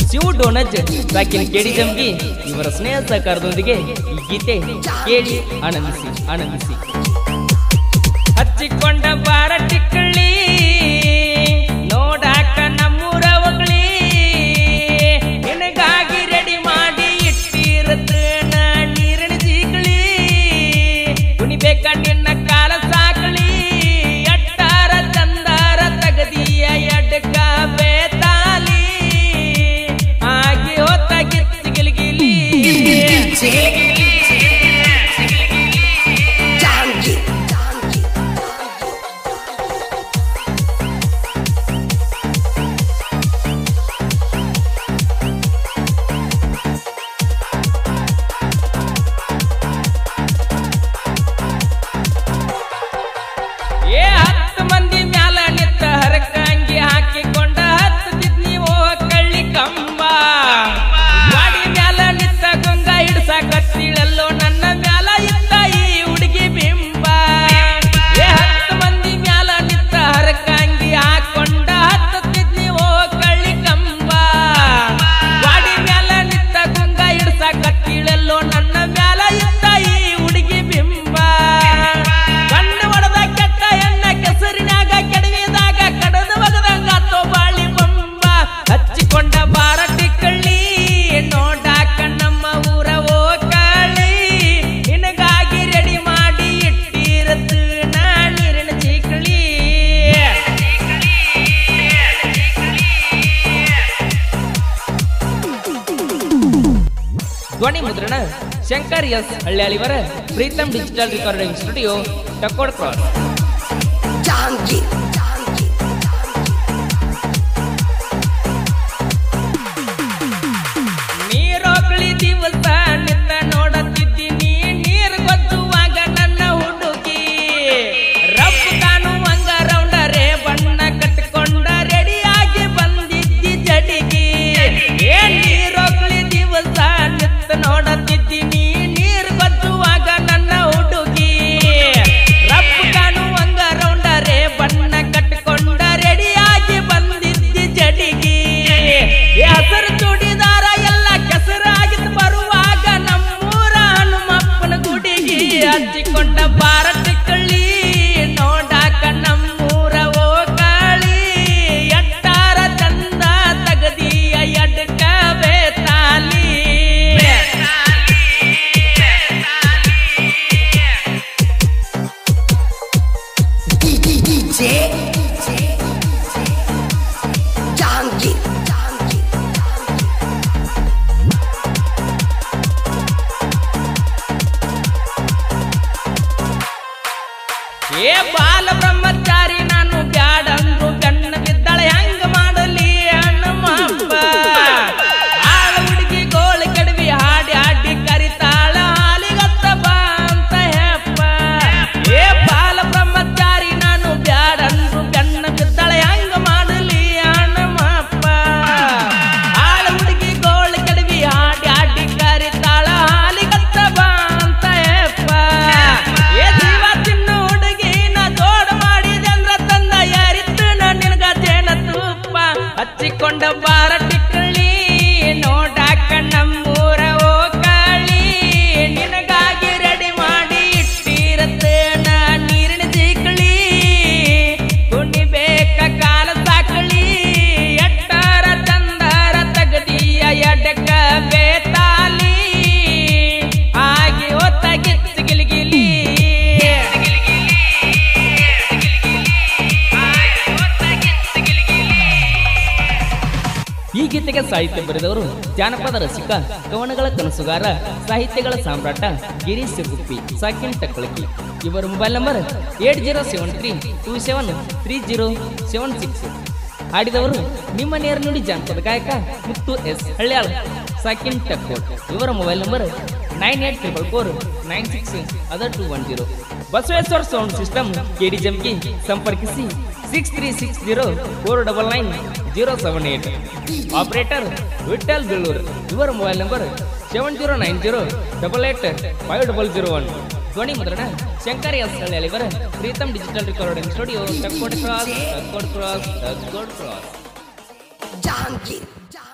ಶಿವ ಡೋನಜ್ ಸಾಕಿನ ಕೇಳಿ ಜಂಬಿ ಇವರ ಸ್ನೇಹ ಸಹಕಾರದೊಂದಿಗೆ ಈ ಗೀತೆ ಕೇಳಿ ಆನಂದಿಸಿ ಆನಂದಿಸಿ ಹಚ್ಚಿಕೊಂಡ ಬಾರ ಟಿಕ್ಕಳ್ಳಿ ನೋಡಾಕ ನಮ್ಮೂರ ಒಗಳಿ ನಿನಗಾಗಿ ರೆಡಿ ಮಾಡಿ ಇಟ್ಟಿರತ್ತ ನೀರಿನ ಜೀಗಳಿ ಕುಣಿಬೇಕ ನಿನ್ನ ಕಾಲ ಸಾಕಳಿ ಅಟ್ಟಾರ ಚಂದಾರ ತಗದಿಯ ಎಡ್ಕ ಬೇತಾಲಿ ಆಗಿ ಹೋತ ಗಿಚ್ಚಿ ಗಿಲಿಗಿಲಿ Junkie. ಏ ಹತ್ತು ಮಂದಿ ಮ್ಯಾಲ ನಿತ್ತ ಹರಕ ಅಂಗಿ ಹಾಕಿಕೊಂಡ ಹತ್ತದಿದ್ ನೀವು ಕಳ್ಳಿ ಕಂಬ ಗಾಡಿ ಮ್ಯಾಲ ನಿತ್ತ ಗಂಗ ಹಿಡ್ಸಾಕತ್ತಿಳಲ್ಲೋ ನನ್ನ ಮ್ಯಾಲ ಇತ್ತ ಈ ಹುಡುಗಿ ಬಿಂಬ ಏ ಹತ್ತು ಮಂದಿ ಮ್ಯಾಲ ನಿತ್ತ ಹರಕ ಅಂಗಿ ಹಾಕೊಂಡ ಹತ್ತದಿದ್ ನೀವು ಕಳ್ಳಿ ಕಂಬ ಗಾಡಿ ಮ್ಯಾಲ ನಿತ್ತ ಗಂಗ ಹಿಡ್ಸಾಕತ್ತಿಳಲ್ಲೋ ನನ್ನ ಮ್ಯಾಲ ಇತ್ತ ಈ ಹುಡುಗಿ ಬಿಂಬ ಕಣ್ಣು ಹೊಡೆದ ಕೆಟ್ಟ ಎಣ್ಣ ಕೆಸರಿನಾಗ ಕೆಡವಿದಾಗ ಕಡದ ಒಗದಂಗ ಬಾಳಿ ಬೊಂಬ ಹಚ್ಚಿಕೊಂಡ ಬಾರ ಟಿಕ್ಕಳ್ಳಿ ನೋಡಾಕ ನಮ್ಮ ಊರ ಓ ಕಾಳಿ ನಿನಗಾಗಿ ರೆಡಿ ಮಾಡಿ ಇಟ್ಟಿರತ್ತ ನಾ ನೀರಿನ ಚೀಕಳಿ ಧ್ವನಿ ಮುದ್ರಣ ಶಂಕರ್ ಎಸ್ ಹಳ್ಳಿಯಾಳಿವರ Preetham digital recording studio Takod cross Junkie. ನೀರೋಗ್ಳಿ ದಿವಸ ನಿನ್ನ ನೋಡುತ್ತಿದ್ದೀನಿ ನೀರು ಗೊತ್ತುವಾಗ ನನ್ನ ಹುಡುಗಿ ರಬ್ಬು ತಾನು ಹಂಗ ರೌಂಡರೆ ಬಣ್ಣ ಕಟ್ಕೊಂಡ ರೆಡಿಯಾಗಿ ಬಂದಿದ್ದಿ ಜಡಿಗಿ ಏ ನೀರೋಗ್ಳಿ ದಿವಸ ನಿತ್ತ ನೋಡುತ್ತಿದ್ದೀನಿ ನೀರು ಗೊತ್ತುವಾಗ ನನ್ನ ಹುಡುಗಿ ರಬ್ಬು ತಾನು ಹಂಗ ರೌಂಡರೆ ಬಣ್ಣ ಕಟ್ಕೊಂಡ ರೆಡಿಯಾಗಿ ಬಂದಿದ್ದಿ ಜಡಿಗಿ ಈ ಹಸರು ಚೂಡಿದಾರ ಎಲ್ಲ ಕೆಸರಾಗಿತ್ತು ಬರುವಾಗ ನಮ್ಮೂರ ಹನುಮಪ್ಪನ ಗುಡಿಗೆ ಹಚ್ಚಿಕೊಂಡ ಭಾರತ ಕಳ್ಳಿ ನೋಡಾಕ ನಮ್ಮೂರ ಓ ಕಾಳಿ ಎಟ್ಟಾರ ಚಂದ ತಗದಿಯ ಎಡ್ಕ ಬೇತಾಲಿ DJ. Junkie. ಏ ಬಾಲ ಬ್ರಹ್ಮಚಾರಿ ನಾನು ಬ್ಯಾಡಂದ್ರು ಬೆನ್ನ ಬಿದ್ದಾಳೆ ಹೆಂಗ ಮಾಡಲಿ ಹನುಮಪ್ಪ ಆಳ ಹುಡುಗಿ ಗೋಳ ಕೆಡವಿ ಹಾಡಿ ಹಾಡಿ ಕರಿತಾಳ ಹಾಲಿಗತ್ತ ಬಾ ಅಂತ ಹೆಪ್ಪ ಏ ಬಾಲ ಬ್ರಹ್ಮಚಾರಿ ನಾನು ಬ್ಯಾಡಂದ್ರು ಬೆನ್ನ ಬಿದ್ದಾಳೆ ಹೆಂಗ ಮಾಡಲಿ ಹನುಮಪ್ಪ ಆಳ ಹುಡುಗಿ ಗೋಳ ಕೆಡವಿ ಹಾಡಿ ಹಾಡಿ ಕರಿತಾಳ ಹಾಲಿಗತ್ತ ಬಾ ಅಂತ ಹೆಪ್ಪ ಏ ಜೀವ ತಿನ್ನು ಹುಡುಗಿ ನಾ ಜೋಡ ಮಾಡಿದೆ ಅಂದ್ರ ತಂದ ಯಾರಿತ್ತು ನಿನಗ ಜೇನ ತುಪ್ಪ ಹಚ್ಚಿಕೊಂಡ ಬಾರ ಟಿಕ್ಕಳಿ ನೋಡಾಕ ನಮ್ಮೂರ ಓ ಕಾಳಿ ನಿನಗಾಗಿ ರೆಡಿ ಮಾಡಿ ಇಟ್ಟಿರತ್ತೆ ನಾ ನೀರಿನ ಜೀಕಳಿ ಕುಣಿಬೇಕ ಕಾಲ ಸಾಕಳಿ ಎಟ್ಟಾರ ಚಂದಾರ ತಗದಿಯ ಎಡಕ ಬೇತಾಲಿ ಆಗಿ ಹೊತ್ತ ಗಿಚ್ಚ ಗಿಲಿಗಿಲಿ ಈ ಗೀತೆಗೆ ಸಾಹಿತ್ಯ ಬರೆದವರು ಜಾನಪದ ರಸಿಕ ಕವನಗಳ ಕನಸುಗಾರ ಸಾಹಿತ್ಯಗಳ ಸಾಮ್ರಾಟ ಗಿರೀಶ್ ಸಿಗುಪ್ಪಿ ಸಾಕಿನ್ ಟಕ್ಕಳಕಿ ಇವರ mobile number eight zero seven three two seven three zero seven six ಹಾಡಿದವರು ನಿಮ್ಮ ನೇರ ನುಡಿ ಜಾನಪದ ಗಾಯಕ ಮುತ್ತು ಎಸ್ ಹಳ್ಯಾಳ ಸಾಕಿನ್ ಟಕ್ಕೋಡ್ ಇವರ mobile number nine eight triple four nine six other two one zero Basaveshwara sound system KD ಜಮ್ಗೆ ಸಂಪರ್ಕಿಸಿ six three six zero four double nine zero seven eight operator Vithal Belluru ಇವರ mobile number seven zero nine zero double eight five double zero one ಧ್ವನಿ ಮುದ್ರಣ Shankar S ಹಳ್ಳಿಯವರ Preetham digital recording studio Takkod cross Takkod cross Takkod cross Junkie.